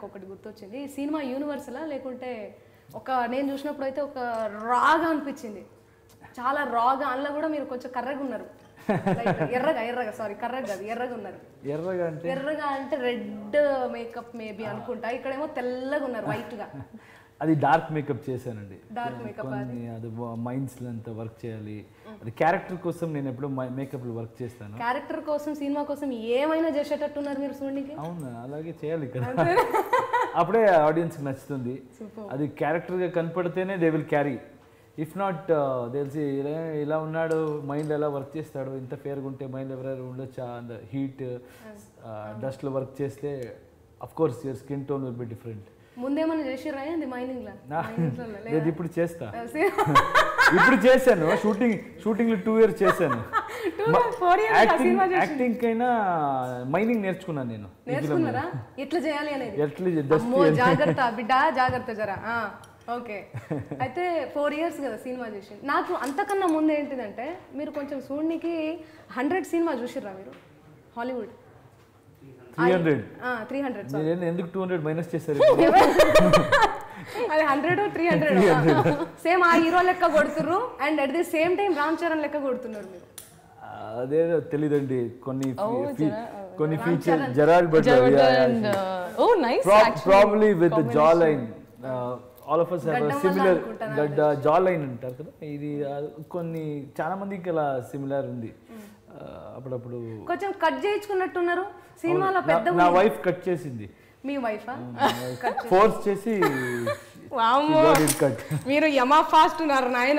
నాకు ఒకటి గుర్తొచ్చింది ఈ సినిమా యూనివర్సలా లేకుంటే ఒక నేను చూసినప్పుడు అయితే ఒక రాగా అనిపించింది చాలా రాగా అందులో కూడా మీరు కొంచెం కర్రగా ఉన్నారు Like ఎర్రగా ఎర్రగా సారీ కర్రగా కాదు ఎర్రగా ఉన్నారు ఎర్రగా అంటే ఎర్రగా అంటే రెడ్ మేకప్ మేబీ అనుకుంటా ఇక్కడేమో తెల్లగా ఉన్నారు వైట్ గా అది డార్క్ మేకప్ చేశానండి డార్క్ మేకప్ కొన్ని అది మైండ్స్ అంతా వర్క్ చేయాలి అది క్యారెక్టర్ కోసం నేను ఎప్పుడు మేకప్ వర్క్ చేస్తాను క్యారెక్టర్ కోసం సినిమా కోసం ఏమైనా చేసేటట్టు ఉన్నారు మీరు చూడండికి అవును అలాగే చేయాలి కదా అప్పుడే ఆడియన్స్కి నచ్చుతుంది అది క్యారెక్టర్గా కనపడితేనే they will carry if not తెలిసి ఇలా ఇలా ఉన్నాడు మైండ్ ఎలా వర్క్ చేస్తాడు ఇంత ఫేర్గా ఉంటే మైండ్ ఎవరైనా ఉండొచ్చా అంత హీట్ డస్ట్లో వర్క్ చేస్తే of course your skin tone will be different ముందేమన్నా చేసిర్రా ఏంది మైనింగ్ లా లేదు ఇప్పుడు చేస్తా ఇప్పుడు చేశాను షూటింగ్ షూటింగ్లో టూ ఇయర్స్ చేశాను ఫోర్ ఇయర్స్ యాక్టింగ్ యాక్టింగ్ కైనా మైనింగ్ నేర్చుకున్నాను నేను నేర్చుకున్నారా ఎట్లా చేయాలి అనేది ఎట్లా డస్ట్ అమ్మో జాగ్రత్త బిడ్డ జాగ్రత్త జరా ఓకే అయితే ఫోర్ ఇయర్స్ కదా సినిమా చేసి నాకు అంతకన్నా ముందు ఏంటిదంటే మీరు కొంచెం చూడనికి హండ్రెడ్ సినిమా చూసిర్రా మీరు Hollywood three hundred three hundred నేను ఎందుకు టూ హండ్రెడ్ మైనస్ చేశారు అది హండ్రెడ్ త్రీ హండ్రెడ్ సేమ్ ఆ హీరో లెక్క కొడుతుర్రు and at the same time Ram Charan లెక్క కొడుతున్నారు మీరు అదే తెలీదండి కొన్ని ఫీ- కొన్ని ఫీచర్ జెరాల్డ్ but And, uh, oh, nice. Probably with jawline all of us have similar గడ్డ జా లైన్ అంటారు కదా ఇది uh, కొన్ని చాలా మందికి అలా సిమిలర్ ఉంది Uh, అప్పుడప్పుడు కొంచెం కట్ చేయించుకున్నట్టున్నారు సినిమాలో పెద్ద నా వైఫ్ కట్ చేసింది మీ వైఫా ఫోర్స్ చేసి వామ్మో. కట్ మీరు యమా ఫాస్ట్ ఉన్నారు నాయన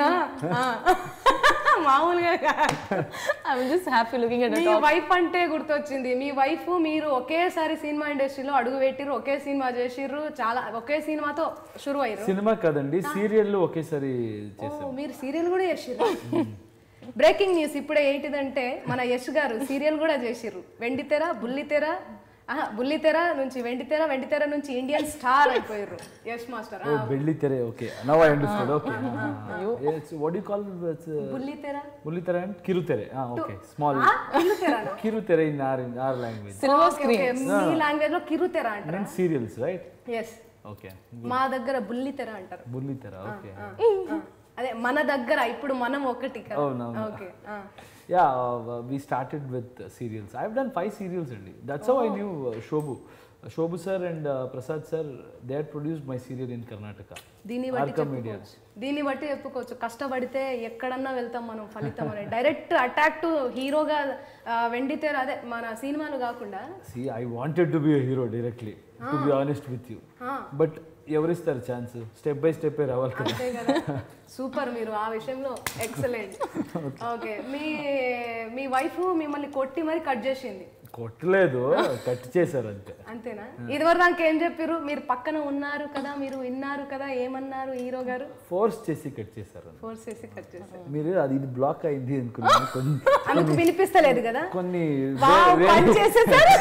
మామూలుగా కాదు. I'm just happy looking at మీ it. వైఫ్ అంటే గుర్తొచ్చింది మీ వైఫ్ మీరు ఒకేసారి సినిమా ఇండస్ట్రీలో అడుగు పెట్టిర్రు ఒకే సినిమా చేసిర్రు చాలా ఒకే సినిమాతో షురు అయ్యారు సినిమా కాదండి సీరియల్ ఒకేసారి ఓ, మీరు సీరియల్ కూడా చేసిర్రు బ్రేకింగ్ న్యూస్ ఇప్పుడే ఏంటిదంటే మన యశ్ గారు సీరియల్ కూడా చేసిర్రు వెండితెర బుల్లితెర ఆహా, బుల్లితెర నుంచి వెండితెర వెండితెర నుంచి ఇండియన్ స్టార్ అయిపోయారు యశ్ మాస్టర్ ఓ బెల్లి తెరే okay now I understand okay what you call బుల్లితెర ముల్లితెర అండ్ కిరుతెరే ఓకే స్మాల్ బుల్లితెర కిరుతెరే in our in our language Silver okay, okay. మీ లాంగ్వేజ్ లో కిరుతెర అంటారు and serials right yes okay మా దగ్గర బుల్లితెర అంటారు ముల్లితెర ఓకే ఆ, ఆ. అదే మన దగ్గర ఇప్పుడు మనం ఒకటి కదా అవునవును. ఓకే ఆ. Yeah we started with serials I done five serials అండి that's how I knew Shobhu Shobhu sir and Prasad sir they had produced my serial in Karnataka దీన్ని బట్టి ఆర్కమ్ మీడియా చెప్పుకోవచ్చు దీన్ని బట్టి చెప్పుకోవచ్చు కష్టపడితే ఎక్కడన్నా వెళ్తాం మనం ఫలితం అని డైరెక్ట్ అటాక్ టు హీరోగా వెండితేర అదే మన సినిమాలు కాకుండా see I wanted to be a hero directly to be honest with you but ఎవరిస్తారు ఛాన్స్ స్టెప్ బై స్టెప్ రావాలి కదా అంతే కదా సూపర్ మీరు ఆ విషయంలో ఎక్సలెంట్ ఓకే మీ మీ వైఫ్ మిమ్మల్ని కొట్టి మరి కట్ చేసింది కొట్టలేదు కట్ చేశారు అంతే అంతేనా ఇదివరకు దానికి ఏం చెప్పారు మీరు పక్కన ఉన్నారు కదా మీరు విన్నారు కదా ఏమన్నారు హీరో గారు ఫోర్స్ చేసి కట్ చేశారు ఫోర్స్ చేసి కట్ చేశారు మీరు అది ఇది బ్లాక్ అయింది అనుకున్నాను కొన్ని అందుకు వినిపిస్తలేదు కదా కొన్ని వావ్, వే- పని చేసేసారు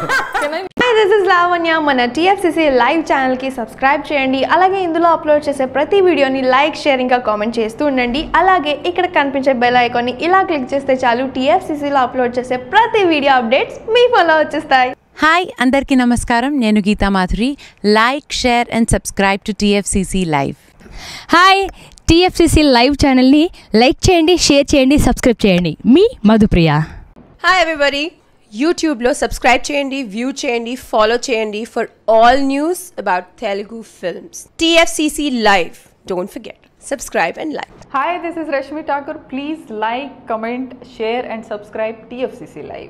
హాయ్ దిస్ ఇస్ లావణ్య మన టీఎఫ్సిసి లైవ్ ఛానల్కి సబ్స్క్రైబ్ చేయండి అలాగే ఇందులో అప్లోడ్ చేసే ప్రతి వీడియోని లైక్ షేర్ ఇంకా కామెంట్ చేస్తూ ఉండండి అలాగే ఇక్కడ కనిపించే బెల్ ఐకాన్ని ఇలా క్లిక్ చేస్తే చాలు టీఎఫ్సిసిలో అప్లోడ్ చేసే ప్రతి వీడియో అప్డేట్స్ మీ ఫోన్లో వచ్చేస్తాయి హాయ్ అందరికీ నమస్కారం నేను Geetha Madhuri like share and subscribe to T F C C live hi T F C C live ఛానల్ని లైక్ చేయండి షేర్ చేయండి సబ్స్క్రైబ్ చేయండి మీ మధుప్రియ హాయ్ ఎవ్రీబడి యూట్యూబ్లో సబ్స్క్రైబ్ చేయండి వ్యూ చేయండి ఫాలో చేయండి for all news about Telugu films T F C C live don't forget subscribe and like Hi, this is Rashmi Thakur. Please like, comment, share, and subscribe TFCC Live.